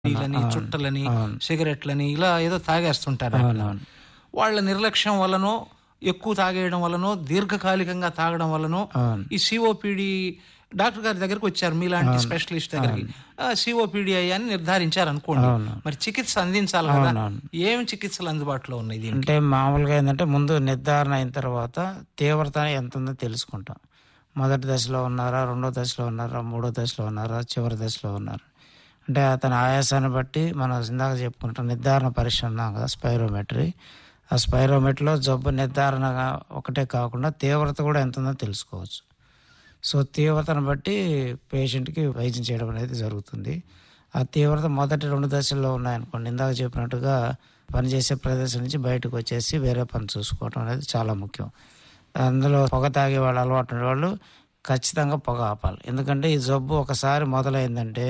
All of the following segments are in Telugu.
బీడీలని అవును, చుట్టలని అవును. సిగరెట్లని ఇలా ఏదో తాగేస్తుంటారు అవునవును వాళ్ళ నిర్లక్ష్యం వల్లనో ఎక్కువ తాగేయడం వల్లనో దీర్ఘకాలికంగా తాగడం వల్లనో అవును ఈ సిఓపిడి డాక్టర్ గారి దగ్గరకు వచ్చారు మీలాంటి స్పెషలిస్ట్ దగ్గరికి సిఓపిడి అని నిర్ధారించారు అనుకోండి అవును. మరి చికిత్స అందించాలి కదా అవునవును. ఏం చికిత్సలు అందుబాటులో ఉన్నాయి దీనికి అంటే మామూలుగా ఏంటంటే ముందు నిర్ధారణ అయిన తర్వాత తీవ్రత ఎంత ఉందో తెలుసుకుంటాం మొదటి దశలో ఉన్నారా రెండో దశలో ఉన్నారా మూడో దశలో ఉన్నారా చివరి దశలో ఉన్నారా అంటే అతని ఆయాసాన్ని బట్టి మనం ఇందాక చెప్పుకుంటాం నిర్ధారణ పరీక్ష ఉన్నాం కదా స్పైరోమెట్రీ ఆ స్పైరోమెట్రీలో జబ్బు నిర్ధారణగా ఒకటే కాకుండా తీవ్రత కూడా ఎంత ఉందో తెలుసుకోవచ్చు సో తీవ్రతను బట్టి పేషెంట్కి వైద్యం చేయడం అనేది జరుగుతుంది ఆ తీవ్రత మొదటి రెండు దశల్లో ఉన్నాయనుకోండి ఇందాక చెప్పినట్టుగా పనిచేసే ప్రదేశం నుంచి బయటకు వచ్చేసి వేరే పని చూసుకోవడం అనేది చాలా ముఖ్యం అందులో పొగ తాగే వాళ్ళు అలవాటు ఉన్న వాళ్ళు ఖచ్చితంగా పొగ ఆపాలి ఎందుకంటే ఈ జబ్బు ఒకసారి మొదలైందంటే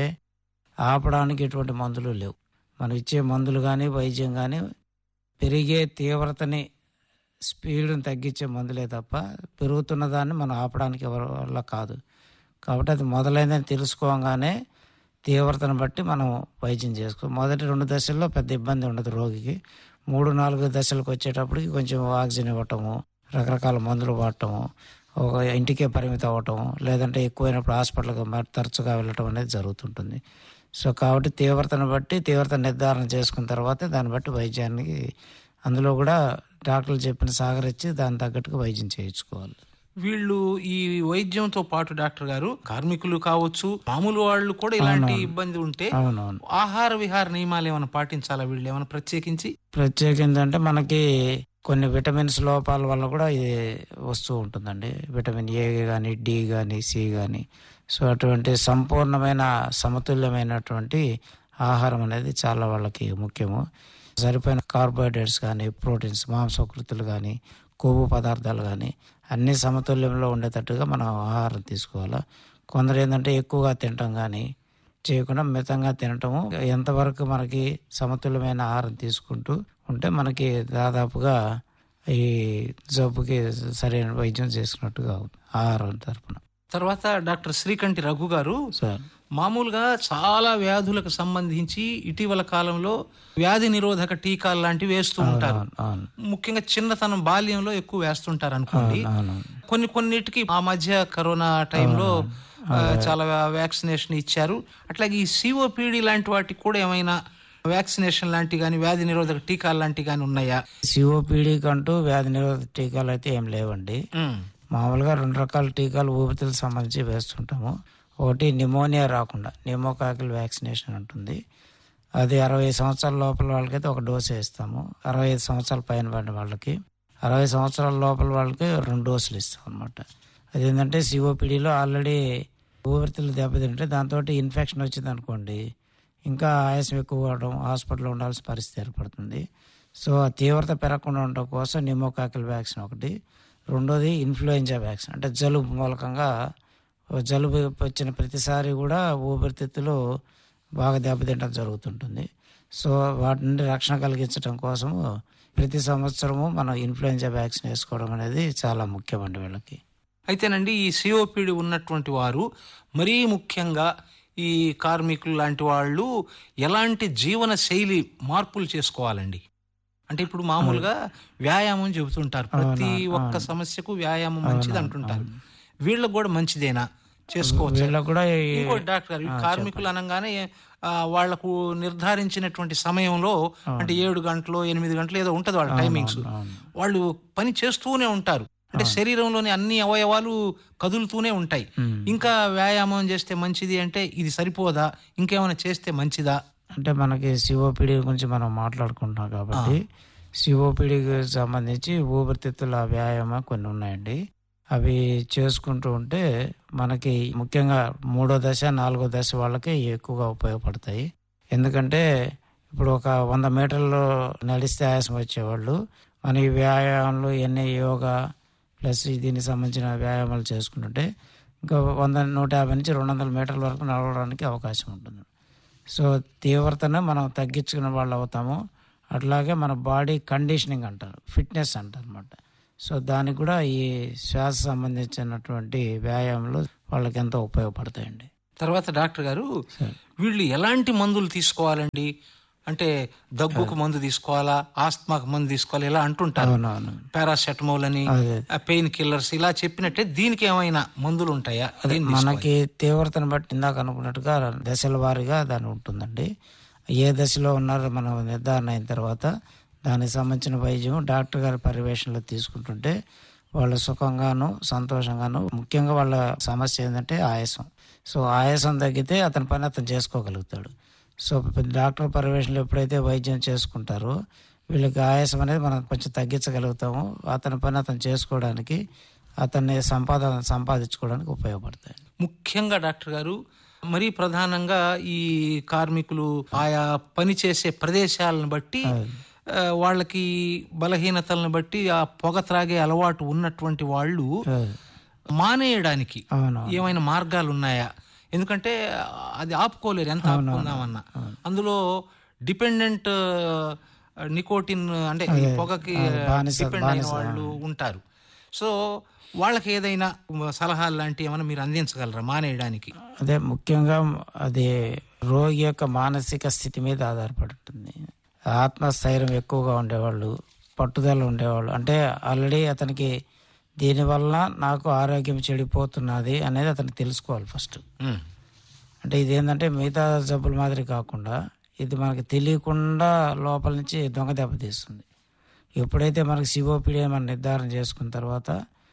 ఆపడానికి ఎటువంటి మందులు లేవు మనం ఇచ్చే మందులు కానీ వైద్యం కానీ పెరిగే తీవ్రతని స్పీడ్ని తగ్గించే మందులే తప్ప పెరుగుతున్న దాన్ని మనం ఆపడానికి ఎవరి వల్ల కాదు కాబట్టి అది మొదలైందని తెలుసుకోగానే తీవ్రతను బట్టి మనం వైద్యం చేసుకో మొదటి రెండు దశల్లో పెద్ద ఇబ్బంది ఉండదు రోగికి మూడు నాలుగు దశలకు వచ్చేటప్పటికి కొంచెం ఆక్సిజన్ ఇవ్వటము రకరకాల మందులు వాడటము ఒక ఇంటికే పరిమితం అవ్వటము లేదంటే ఎక్కువైనప్పుడు హాస్పిటల్కి మరి తరచుగా వెళ్ళటం అనేది జరుగుతుంటుంది సో కాబట్టి తీవ్రతను బట్టి తీవ్రత నిర్ధారణ చేసుకున్న తర్వాతే దాన్ని బట్టి వైద్యానికి అందులో కూడా డాక్టర్లు చెప్పిన సాగరిచ్చి దాని తగ్గట్టుగా వైద్యం చేయించుకోవాలి వీళ్ళు ఈ వైద్యంతో పాటు డాక్టర్ గారు కార్మికులు కావచ్చు మామూలు వాళ్ళు కూడా ఇలాంటి ఇబ్బంది ఉంటే అవునవును ఆహార విహార నియమాలు ఏమైనా పాటించాలా వీళ్ళు ఏమైనా ప్రత్యేకించి ప్రత్యేకించి అంటే మనకి కొన్ని విటమిన్స్ లోపాల వల్ల కూడా ఇది వస్తూ ఉంటుందండి విటమిన్ ఏ కానీ డి కానీ సి కానీ సో అటువంటి సంపూర్ణమైన సమతుల్యమైనటువంటి ఆహారం అనేది చాలా వాళ్ళకి ముఖ్యము సరిపోయిన కార్బోహైడ్రేట్స్ కానీ ప్రోటీన్స్ మాంసకృతులు కానీ కొవ్వు పదార్థాలు కానీ అన్ని సమతుల్యంలో ఉండేటట్టుగా మనం ఆహారం తీసుకోవాలి కొందరు ఏంటంటే ఎక్కువగా తినటం కానీ చేయకుండా మితంగా తినటము ఎంతవరకు మనకి సమతుల్యమైన ఆహారం తీసుకుంటూ ఉంటే మనకి దాదాపుగా ఈ జబ్బుకి సరైన వైద్యం చేసుకున్నట్టుగా అవుతుంది ఆహారం తరపున తర్వాత డాక్టర్ శ్రీకంఠి రఘు గారు సార్ మామూలుగా చాలా వ్యాధులకు సంబంధించి ఇటీవల కాలంలో వ్యాధి నిరోధక టీకాలు లాంటివి వేస్తూ ఉంటారు అవును అవును ముఖ్యంగా చిన్నతనం బాల్యంలో ఎక్కువ వేస్తుంటారు అనుకోండి అవును కొన్ని కొన్నిటికి ఆ మధ్య కరోనా టైంలో ఆ, చాలా వ్యాక్సినేషన్ ఇచ్చారు అట్లాగే ఈ సిఓపిడి లాంటి వాటికి కూడా ఏమైనా వ్యాక్సినేషన్ లాంటి కానీ వ్యాధి నిరోధక టీకాలు లాంటివి కానీ ఉన్నాయా సిఓపిడి కంటూ వ్యాధి నిరోధక టీకాలు అయితే ఏం లేవండి ఉమ్, మామూలుగా రెండు రకాల టీకాలు ఊపిరితిత్తులకు సంబంధించి వేస్తుంటాము ఒకటి నిమోనియా రాకుండా నిమోకాకిల్ వ్యాక్సినేషన్ ఉంటుంది అది అరవై సంవత్సరాల లోపల వాళ్ళకైతే ఒక డోసు వేస్తాము అరవై ఐదు సంవత్సరాల పైన పడిన వాళ్ళకి అరవై సంవత్సరాల లోపల వాళ్ళకి రెండు డోసులు ఇస్తాం అనమాట అదేంటంటే సిఓపిడిలో ఆల్రెడీ ఊపిరితిత్తులు దెబ్బతింటే దాంతో ఇన్ఫెక్షన్ వచ్చింది అనుకోండి ఇంకా ఆయాసం ఎక్కువ అవడం హాస్పిటల్లో ఉండాల్సిన పరిస్థితి ఏర్పడుతుంది సో ఆ తీవ్రత పెరగకుండా ఉండటం కోసం నిమోకాకిల్ వ్యాక్సిన్ ఒకటి రెండోది ఇన్ఫ్లుయెంజా వ్యాక్సిన్ అంటే జలుబు మూలకంగా జలుబు వచ్చిన ప్రతిసారి కూడా ఊపిరితిత్తులు బాగా దెబ్బతింటం జరుగుతుంటుంది సో వాటి నుండి రక్షణ కలిగించడం కోసము ప్రతి సంవత్సరము మనం ఇన్ఫ్లుయెంజా వ్యాక్సిన్ వేసుకోవడం అనేది చాలా ముఖ్యమండి వీళ్ళకి అయితేనండి ఈ సిఓపిడి ఉన్నటువంటి వారు మరీ ముఖ్యంగా ఈ కార్మికులు లాంటి వాళ్ళు ఎలాంటి జీవన శైలి మార్పులు చేసుకోవాలండి అంటే ఇప్పుడు మామూలుగా వ్యాయామం చెబుతుంటారు ప్రతి ఒక్క సమస్యకు వ్యాయామం మంచిది అంటుంటారు వీళ్ళకు కూడా మంచిదేనా చేసుకోవచ్చు వీళ్ళకి కూడా ఈ- ఇంకోటి డాక్టర్ గారు ఈ కార్మికులు అనగానే ఆ, వాళ్లకు నిర్ధారించినటువంటి సమయంలో అంటే ఏడు గంటలు ఎనిమిది గంటలు ఏదో ఉంటది వాళ్ళ టైమింగ్స్ అవును. వాళ్ళు పని చేస్తూనే ఉంటారు అంటే శరీరంలోని అన్ని అవయవాలు కదులుతూనే ఉంటాయి ఉమ్. ఇంకా వ్యాయామం చేస్తే మంచిది అంటే ఇది సరిపోదా ఇంకేమైనా చేస్తే మంచిదా అంటే మనకి సిఓపిడి గురించి మనం మాట్లాడుకుంటున్నాం కాబట్టి సిఓపిడికి సంబంధించి ఊపిరితిత్తుల వ్యాయామం కొన్ని ఉన్నాయండి అవి చేసుకుంటూ ఉంటే మనకి ముఖ్యంగా మూడో దశ నాలుగో దశ వాళ్ళకి ఎక్కువగా ఉపయోగపడతాయి ఎందుకంటే ఇప్పుడు ఒక వంద మీటర్లు నడిస్తే ఆయాసం వచ్చేవాళ్ళు మన ఈ వ్యాయామాలు ఎన్ని యోగా ప్లస్ దీనికి సంబంధించిన వ్యాయామాలు చేసుకుంటుంటే ఇంకా వంద నూట యాభై నుంచి రెండు వందల మీటర్ల వరకు నడవడానికి అవకాశం ఉంటుంది సో తీవ్రతను మనం తగ్గించుకునే వాళ్ళు అవుతాము అట్లాగే మన బాడీ కండిషనింగ్ అంటారు ఫిట్నెస్ అంటారు అనమాట సో దానికి కూడా ఈ శ్వాస సంబంధించినటువంటి వ్యాయామాలు వాళ్ళకి ఎంతో ఉపయోగపడతాయండి తర్వాత డాక్టర్ గారు వీళ్ళు ఎలాంటి మందులు తీసుకోవాలండి అంటే దగ్గుకు మందు తీసుకోవాలా ఆస్తమాకు మందు తీసుకోవాలి ఇలా అంటుంటారు అవునవును పారాసెటమాల్ అని అదే పెయిన్ కిల్లర్స్ ఇలా చెప్పినట్టే దీనికి ఏమైనా మందులు ఉంటాయా అదే ఏం మనకి తీవ్రతను బట్టి ఇందాక అనుకున్నట్టుగా దశల వారీగా దాని ఉంటుందండి ఏ దశలో ఉన్నారో మనం నిర్ధారణ అయిన తర్వాత దానికి సంబంధించిన వైద్యం డాక్టర్ గారి పర్యవేక్షణలో తీసుకుంటుంటే వాళ్ళు సుఖంగాను సంతోషంగాను ముఖ్యంగా వాళ్ళ సమస్య ఏంటంటే ఆయాసం సో ఆయాసం తగ్గితే అతని పని అతను చేసుకోగలుగుతాడు సో డాక్టర్ పర్యవేక్షణలో ఎప్పుడైతే వైద్యం చేసుకుంటారో వీళ్ళకి ఆయాసం అనేది మనం కొంచెం తగ్గించగలుగుతాము అతని పని అతను చేసుకోవడానికి అతన్ని సంపాదన సంపాదించుకోవడానికి ఉపయోగపడతాయి ముఖ్యంగా డాక్టర్ గారు మరీ ప్రధానంగా ఈ కార్మికులు ఆయా పని చేసే ప్రదేశాలను బట్టి ఆ, వాళ్ళకి బలహీనతలను బట్టి ఆ పొగ త్రాగే అలవాటు ఉన్నటువంటి వాళ్ళు మానేయడానికి అవును ఏమైనా మార్గాలు ఉన్నాయా ఎందుకంటే అది ఆపుకోలేరు ఎంత ఆపుకుందామన్నా అందులో డిపెండెంట్ నికోటిన్ అంటే ఈ పొగకి డిపెండ్ అయిన వాళ్ళు ఉంటారు సో వాళ్ళకి ఏదైనా సలహాలు లాంటివి ఏమైనా మీరు అందించగలరా మానేయడానికి అదే ముఖ్యంగా అది రోగి యొక్క మానసిక స్థితి మీద ఆధారపడి ఉంటుంది ఆత్మస్థైర్యం ఎక్కువగా ఉండేవాళ్ళు పట్టుదల ఉండేవాళ్ళు అంటే ఆల్రెడీ అతనికి దీనివల్ల నాకు ఆరోగ్యం చెడిపోతున్నది అనేది అతనికి తెలుసుకోవాలి ఫస్ట్ ఉమ్. అంటే ఇదేంటంటే మిగతా జబ్బుల మాదిరి కాకుండా ఇది మనకి తెలియకుండా లోపల నుంచి దొంగ దెబ్బ తీస్తుంది ఎప్పుడైతే మనకి సిఓపిడి మనం నిర్ధారణ చేసుకున్న తర్వాత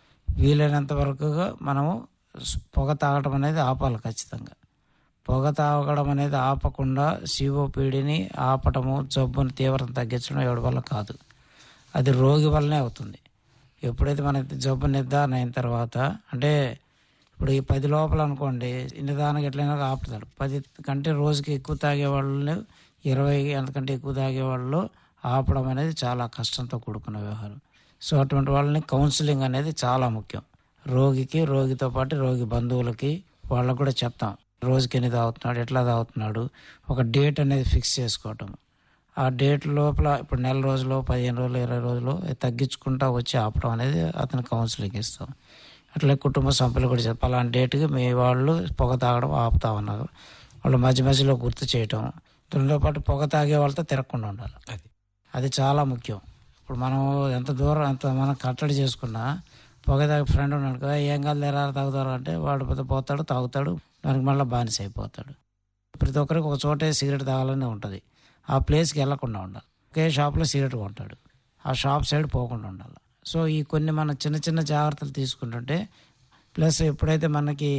వీలైనంత వరకుగా మనము పొగ తాగడం అనేది ఆపాలి ఖచ్చితంగా పొగ తాగడం అనేది ఆపకుండా సిఓపిడిని ఆపటము జబ్బుని తీవ్రత తగ్గించడం ఎవరి వల్ల కాదు అది రోగి వల్లనే అవుతుంది ఎప్పుడైతే మన జబ్బు నిర్ధారణ అయిన తర్వాత అంటే ఇప్పుడు ఈ పది లోపల అనుకోండి నిదానంగా ఎట్లయినా ఆపుతాడు పది కంటే రోజుకి ఎక్కువ తాగే వాళ్ళు ఇరవై అంతకంటే ఎక్కువ తాగే వాళ్ళు ఆపడం అనేది చాలా కష్టంతో కూడుకున్న వ్యవహారం సో అటువంటి వాళ్ళని కౌన్సిలింగ్ అనేది చాలా ముఖ్యం రోగికి రోగితో పాటు రోగి బంధువులకి వాళ్ళకు కూడా చెప్తాం రోజుకి ఎన్ని తాగుతున్నాడు ఎట్లా తాగుతున్నాడు ఒక డేట్ అనేది ఫిక్స్ చేసుకోవటం ఆ డేట్ లోపల ఇప్పుడు నెల రోజులు పదిహేను రోజులు ఇరవై రోజులు తగ్గించుకుంటా వచ్చి ఆపడం అనేది అతను కౌన్సిలింగ్ ఇస్తాం అట్లే కుటుంబ సభ్యులు కూడా చెప్పాలి అలాంటి డేట్కి మీ వాళ్ళు పొగ తాగడం ఆపుతా ఉన్నారు వాళ్ళు మధ్య మధ్యలో గుర్తు చేయటం దానితో పాటు పొగ తాగే వాళ్ళతో తిరగకుండా ఉండాలి అది అది చాలా ముఖ్యం ఇప్పుడు మనం ఎంత దూరం ఎంత మనం కట్టడి చేసుకున్నా పొగ తాగే ఫ్రెండ్ ఉన్నాడు కదా ఏం కాదు లేరా తాగుతారు అంటే వాడు పోతే పోతాడు తాగుతాడు దానికి మళ్ళీ బానిస అయిపోతాడు ప్రతి ఒక్కరికి ఒక చోటే సిగరెట్ తాగాలని ఉంటుంది ఆ ప్లేస్కి వెళ్ళకుండా ఉండాలి ఒకే షాప్లో సిగరెట్ కొంటాడు ఆ షాప్ సైడ్ పోకుండా ఉండాలి సో ఈ కొన్ని మన చిన్న చిన్న జాగ్రత్తలు తీసుకుంటుంటే ప్లస్ ఎప్పుడైతే మనకి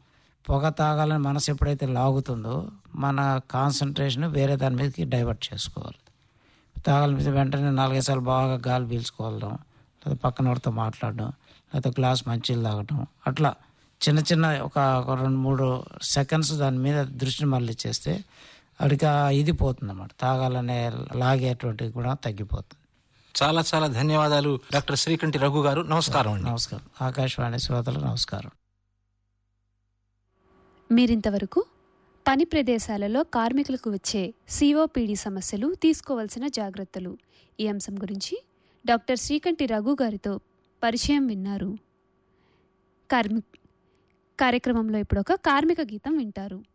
పొగ తాగాలని మనసు ఎప్పుడైతే లాగుతుందో మన కాన్సన్ట్రేషన్ వేరే దాని మీదకి డైవర్ట్ చేసుకోవాలి తాగాలి వెంటనే నాలుగైదు సార్లు బాగా గాలి పీల్చుకోవడం లేదా పక్కన వాడితో మాట్లాడడం లేదా గ్లాస్ మంచిలు తాగడం అట్లా చిన్న చిన్న ఒక ఒక రెండు మూడు సెకండ్స్ దాని మీద దృష్టిని మళ్ళీ చేస్తే అడికి ఆ ఇది పోతుంది అన్నమాట తాగాలనే లాగేటువంటిది కూడా తగ్గిపోతుంది చాలా చాలా ధన్యవాదాలు డాక్టర్ శ్రీకంఠి రఘు గారు నమస్కారం అండి నమస్కారం ఆకాశవాణి శ్రోతలు నమస్కారం మీరింతవరకు పని ప్రదేశాలలో కార్మికులకు వచ్చే సిఓపిడి సమస్యలు తీసుకోవాల్సిన జాగ్రత్తలు ఈ అంశం గురించి డాక్టర్ శ్రీకంఠి రఘు గారితో పరిచయం విన్నారు కార్మి కార్యక్రమంలో ఇప్పుడు ఒక కార్మిక గీతం వింటారు